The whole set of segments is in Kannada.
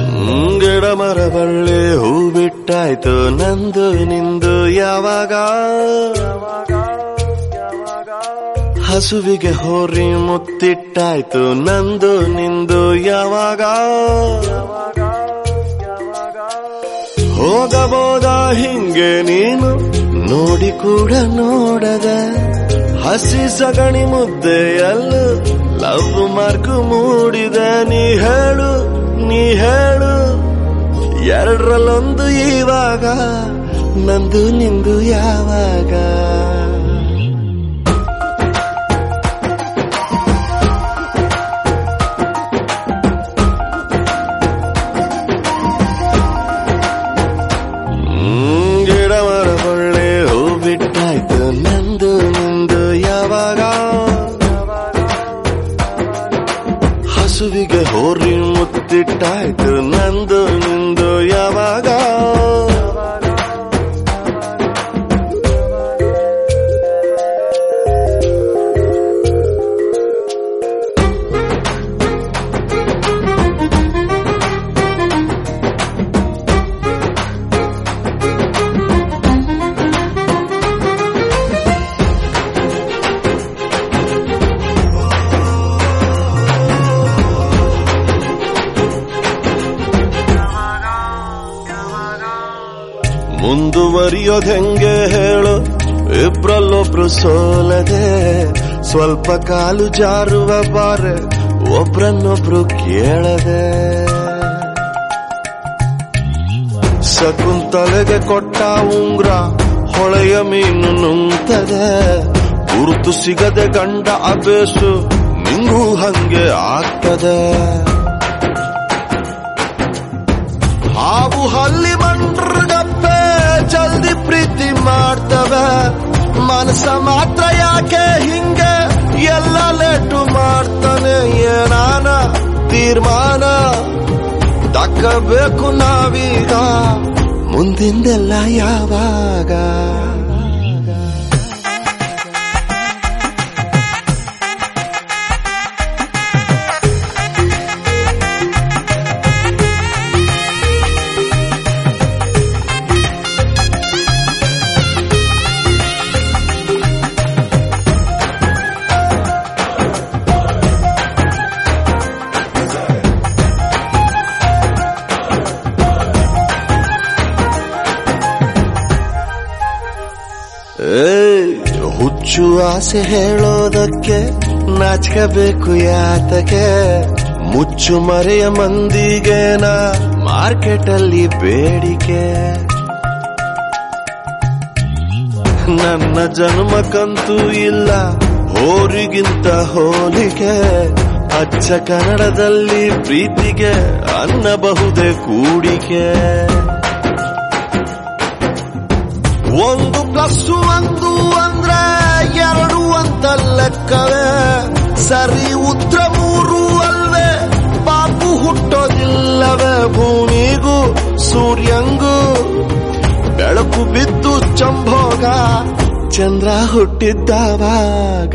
ಹ್ಮ್, ಗಿಡ ಮರ ಬಳ್ಳಿ ಹೂ ಬಿಟ್ಟಾಯ್ತು ನಂದು ನಿಂದು ಯಾವಾಗ ಹಸುವಿಗೆ ಹೋರಿ ಮುತ್ತಿಟ್ಟಾಯ್ತು ನಂದು ನಿಂದು ಯಾವಾಗ ಹೋಗಬೋದ ಹಿಂಗೆ ನೀನು ನೋಡಿ ಕೂಡ ನೋಡದೆ ಹಸಿ ಸಗಣಿ ಮುದ್ದೆಯಲ್ಲೂ ಲವ್ ಮಾರ್ಕ್ ಮೂಡಿದೆ ನೀ ಹೇಳು ನೀ ಹೇಳು ಎರಡರಲ್ಲೊಂದು ಇವಾಗ ನಂದು ನಿಂದು ಯಾವಾಗ ಹ್ಮ್, ಗಿಡ ಮರ ಬಳ್ಳಿ ಹೂ ಬಿಟ್ಟಾಯ್ತು ನಂದು ನಿಂದು ಯಾವಾಗ ಹಸುವಿಗೆ ಹೋರಿ ಮುತ್ತಿಟ್ಟಾಯ್ತು ನಂದು ನಿಂದು ಯಾವಾಗ ಮುಂದುವರಿಯೋದ್ ಹೆಂಗೆ ಹೇಳು ಇಬ್ರಲ್ಲೊಬ್ರು ಸೋಲದೆ ಸ್ವಲ್ಪ ಕಾಲು ಜಾರುವ ಬಾರೆ ಒಬ್ರನ್ನೊಬ್ರು ಕೇಳದೆ ಶಕುಂತಲೆಗೆ ಕೊಟ್ಟ ಉಂಗ್ರ ಹೊಳೆಯ ಮೀನು ನುಂಗ್ತದೆ ಗುರುತು ಸಿಗದೆ ಗಂಡ ಅಬೇಸು ನಿಂಗೂ ಹಂಗೆ ಆಗ್ತದೆ ಹಾವು ಹಲ್ಲಿ ಮಂಡ್ರಗಪ್ಪೆ ಜಲ್ದಿ ಪ್ರೀತಿ ಮಾಡ್ತವೆ ಮನಸ್ಸ ಮಾತ್ರ ಯಾಕೆ ಹಿಂಗೆ ಎಲ್ಲ ಲೇಟು ಮಾಡ್ತಾನೆ ಏನಾನ ತೀರ್ಮಾನ ತಕ್ಕಬೇಕು ನಾವೀಗ ಮುಂದಿಂದೆಲ್ಲ ಯಾವಾಗ ಏಯ್, ಹುಚ್ಚು ಆಸೆ ಹೇಳೋದಕ್ಕೆ ನಾಚ್ಕಬೇಕು ಯಾತಕ್ಕೆ ಮುಚ್ಚು ಮರೆಯ ಮಂದಿಗೇನ ಮಾರ್ಕೆಟ್ ಅಲ್ಲಿ ಬೇಡಿಕೆ ನನ್ನ ಜನ್ಮಕ್ಕಂತೂ ಇಲ್ಲ ಹೋರಿಗಿಂತ ಹೋಲಿಕೆ ಅಚ್ಚ ಕನ್ನಡದಲ್ಲಿ ಪ್ರೀತಿಗೆ ಅನ್ನಬಹುದೇ ಕೂಡಿಕೆ ಒಂದು ಪ್ಲಸ್ ಒಂದು ಅಂದ್ರೆ ಎರಡು ಅಂತ ಲೆಕ್ಕವೇ ಸರಿ ಉತ್ತರ ಮೂರು ಅಲ್ವೇ ಪಾಪು ಹುಟ್ಟೋದಿಲ್ಲವೇ ಭೂಮಿಗೂ ಸೂರ್ಯಂಗೂ ಬೆಳಕು ಬಿದ್ದು ಚಂಭೋಗ ಚಂದ್ರ ಹುಟ್ಟಿದ್ದವಾಗ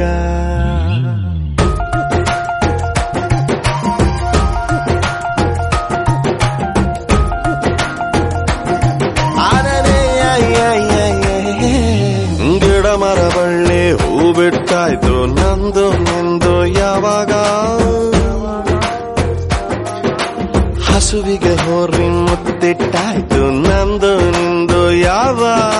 ಗಿಡ ಮರ ಬಳ್ಳಿ ಹೂ ಬಿಟ್ಟಾಯ್ತು ನಂದು ನಿಂದು ಯಾವಾಗ ಹಸುವಿಗೆ ಹೋರಿ ಮುತ್ತಿಟ್ಟಾಯ್ತು ನಂದು ನಿಂದು ಯಾವಾಗ